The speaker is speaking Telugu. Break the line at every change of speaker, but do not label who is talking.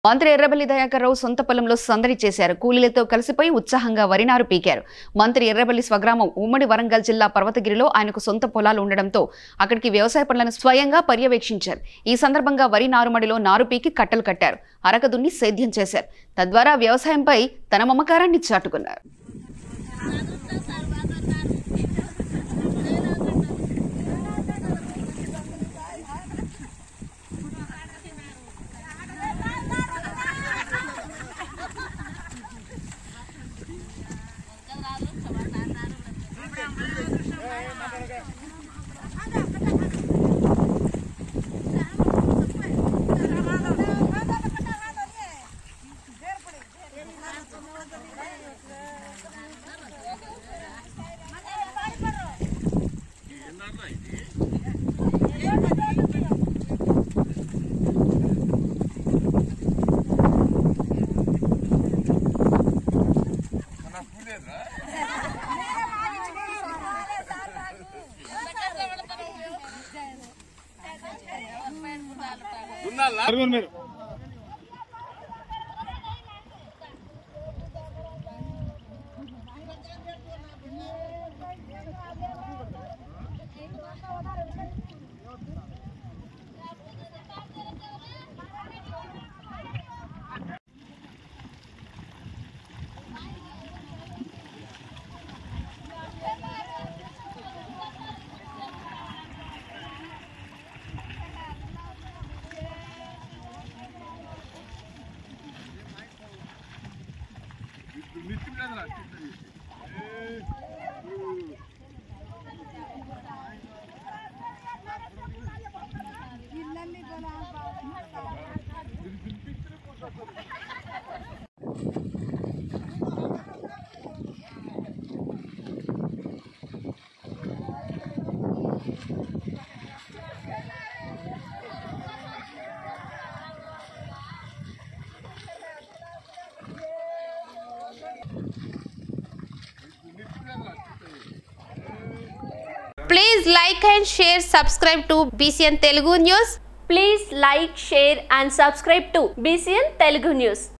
మంత్రి ఎర్రబెల్లి దయాకర్ రావు సొంత పొలంలో సందడి చేశారు కూలీలతో కలిసిపోయి ఉత్సాహంగా వరినారు పీకారు మంత్రి ఎర్రబెల్లి స్వగ్రామం ఉమ్మడి వరంగల్ జిల్లా పర్వతగిరిలో ఆయనకు సొంత పొలాలు ఉండడంతో అక్కడికి వ్యవసాయ పనులను స్వయంగా పర్యవేక్షించారు ఈ సందర్భంగా వరి నారుమడిలో నారు పీకి కట్టలు కట్టారు అరక దున్ని సేద్యం చేశారు తద్వారా వ్యవసాయంపై తన మమకారాన్ని చాటుకున్నారు
అరవై మీరు
Please like and share, subscribe to BCN Telugu News.
Please like, share and subscribe to BCN Telugu News.